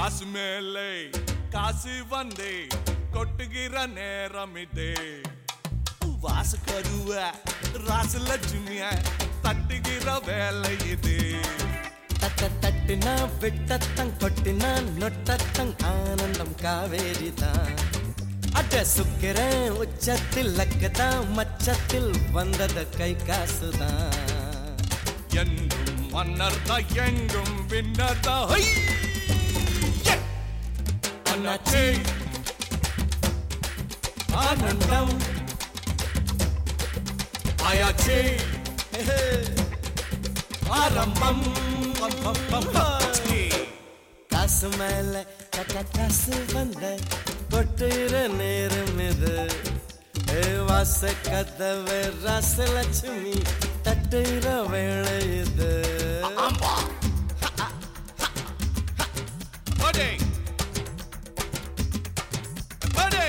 காசு மேலே காசு வந்தே கொட்டுகிற நேரம் இதே வாசு கருவ ராசு லட்சுமிய தட்டுகிற வேலை இது தட்ட தட்டுனா விட்டத்தங் கொட்டினா நொட்டத்தங் ஆனந்தம் காவேரி தான் அட சுக்கிறேன் உச்சத்தில் லக்கதான் மச்சத்தில் வந்தது கை காசுதான் என்றும் மன்னர் தான் எங்கும் வின்னர் தான் ஹை! யே! அண்ணாச்சி ஆனந்தம் ஆயாச்சி ஆரம்பம் பம், பம், பம், பம். சீ. காசு மேல கட்ட காசு வந்த கொட்டுற நேரம் இது ஏ வாச கதவு ராசலட்சுமி தட்டுற வேளை இது Buddy! Buddy!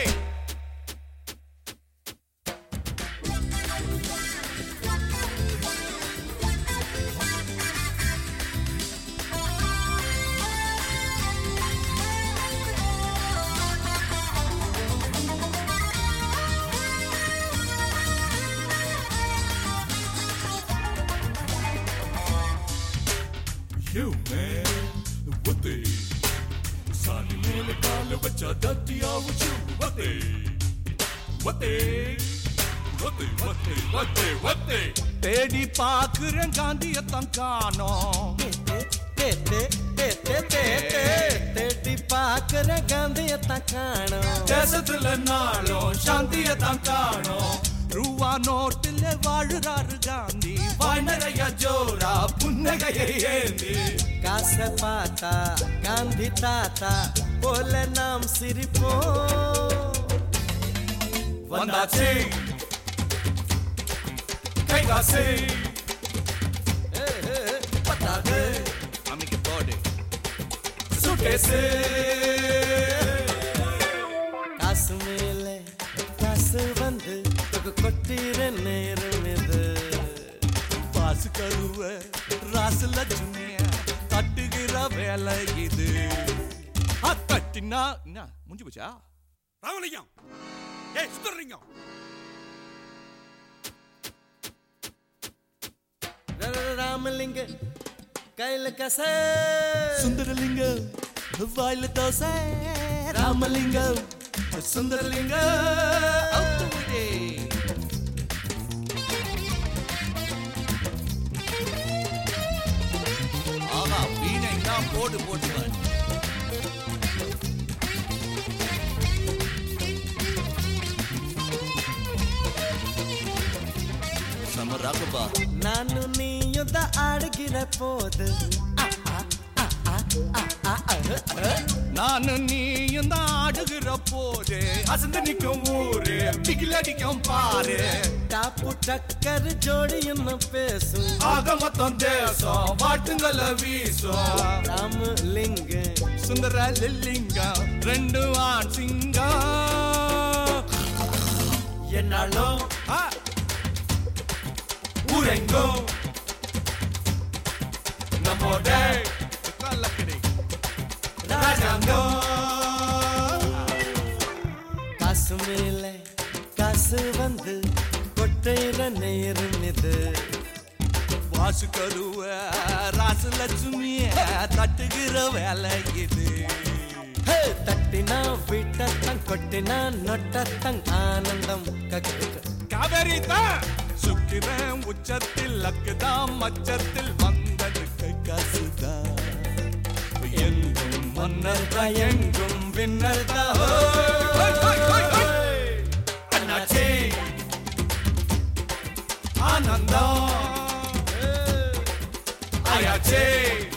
You man, what they? சாணி மேல கால வச்சா தட்டியா வச்சு what they? What they? What they? What they? What they? What they? தேடி பாக்குறேன் காந்தியத்தான் காணோம் தே, தே, தே, தே, தே, தே. தேடி பாக்குற காந்தியத்தான் காணும் தேசத்துல நாளும் சாந்தியத்தான் காணோம் ரூவா நோட்டுல வாழுறாரு காந்தி வாய் நிறைய ஜோரா புன்னகையை ஏந்தி காசை பார்த்தா காந்தி தாத்தா போல நாம் சிரிப்போம் வந்தாச்சு கைகாசு பத்தாது அமைக்க போடு சுட்டேசு காசு மேல காசு வந்து தொகு கொட்டிற நேரம் இது பாசு கருவ ராசு லட்சுமிய தட்டுகிற வேலை இது அத்தட்டினா என்ன முடிஞ்சு போச்சா ராமலிங்கம் ஏய் சுந்தரலிங்கம் ர- ர- ராமலிங்க கையில கச சுந்தரலிங்கம் வாயில தோசை ராமலிங்கம் சுந்தரலிங்கம் அவுத்து விடு. ஆஹா வீணை தான் போடு போட்டு பாரு. செம ராகப்பா ನಾನು ನೀಯುದ್ದ ಆಡಗಿರ போது நானு நீயும் தான் ஆடுகிற போது அசந்து நிக்கும் ஊரு பிகில் அடிக்கும் பாரு டாப்பு டக்கர் ஜோடி என்ன பேசும் ஆக மொத்தம் தேசம் வாட்டுங்கள வீசும் ராமலிங்க சுந்தர லில்லிங்கம் ரெண்டு ஆண் சிங்கம் என்னாலும் ஆ! ஊரெங்கும் நம்மோட கள்ளக்கடை ராஜாங்கம் காசு மேல காசு வந்து கொட்டையிற நேரம் இது வாசு கருவ ராசு லட்சுமிய தட்டுகிற வேலை இது ஹே, தட்டினா விட்டத்தங் கொட்டினா நொட்டத்தங் ஆனந்தம் கக்கு காவேரி தான் சுக்கிரன் உச்சத்தில் லக்குதான் மச்சத்தில் வந்தது கை காசுதான் எங்கும் மன்னர் தான் எங்கும் வின்னர் தான் அண்ணாச்சி ஆனந்தம் ஆயாச்சி